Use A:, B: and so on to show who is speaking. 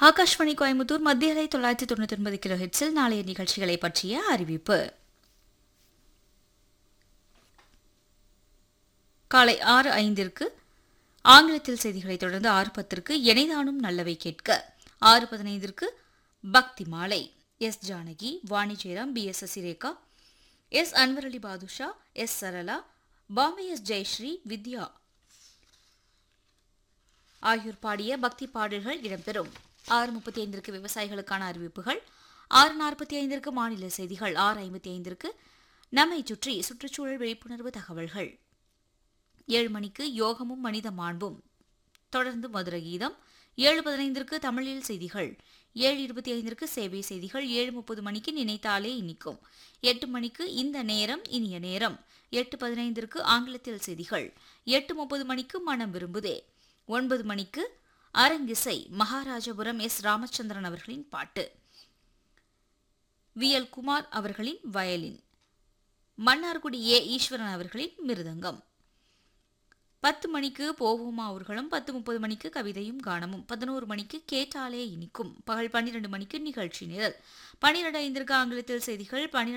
A: ஆகாஷ்வாணி கோயம்புத்தூர் மத்திய அலை தொள்ளாயிரத்தி தொண்ணூத்தி ஒன்பது கிலோ ஹெட்ஸில் நாளைய நிகழ்ச்சிகளை பற்றிய அறிவிப்பு காலை ஆறு ஐந்திற்கு ஆங்கிலத்தில் செய்திகளை தொடர்ந்து ஆறு பத்திற்கு எனைதானும் நல்லவை கேட்க ஆறு பதினைந்திற்கு பக்தி மாலை S Janaki Vani Jayaram P S Sasirekha S Anwar Ali Badusha S Sarala Bombay S Jayashree Vidya ஆகியோர் பாடிய பக்தி பாடல்கள் இடம்பெறும் ஆறு முப்பத்தி ஐந்திற்கு விவசாயிகளுக்கான அறிவிப்புகள் ஆறு நாற்பத்தி ஐந்திற்கு மாநில செய்திகள் ஆறு ஐம்பத்தி ஐந்திற்கு நம்மை சுற்றி சுற்றுச்சூழல் விழிப்புணர்வு தகவல்கள் ஏழு மணிக்கு யோகமும் மனித மாண்பும் தொடர்ந்து மதுர கீதம் ஏழு பதினைந்திற்கு தமிழில் செய்திகள் ஏழு இருபத்தி ஐந்திற்கு சேவை செய்திகள் ஏழு முப்பது மணிக்கு நினைத்தாலே இனிக்கும் எட்டு மணிக்கு இந்த நேரம் இனிய நேரம் எட்டு பதினைந்திற்கு ஆங்கிலத்தில் செய்திகள் எட்டு முப்பது மணிக்கு மனம் விரும்புதே ஒன்பது மணிக்கு அரங்கிசை மகாராஜபுரம் எஸ் ராமச்சந்திரன் அவர்களின் பாட்டு வி எல் குமார் அவர்களின் வயலின் மன்னார்குடி ஏ ஈஸ்வரன் அவர்களின் மிருதங்கம் பத்து மணிக்கு போவோமா அவர்களும் பத்து முப்பது மணிக்கு கவிதையும் கானமும் பதினோரு மணிக்கு கேட்டாலே இனிக்கும் பகல் பன்னிரண்டு மணிக்கு நிகழ்ச்சி நிரல் பன்னிரண்டு ஐந்திற்கு ஆங்கிலத்தில் செய்திகள் பன்னிரண்டு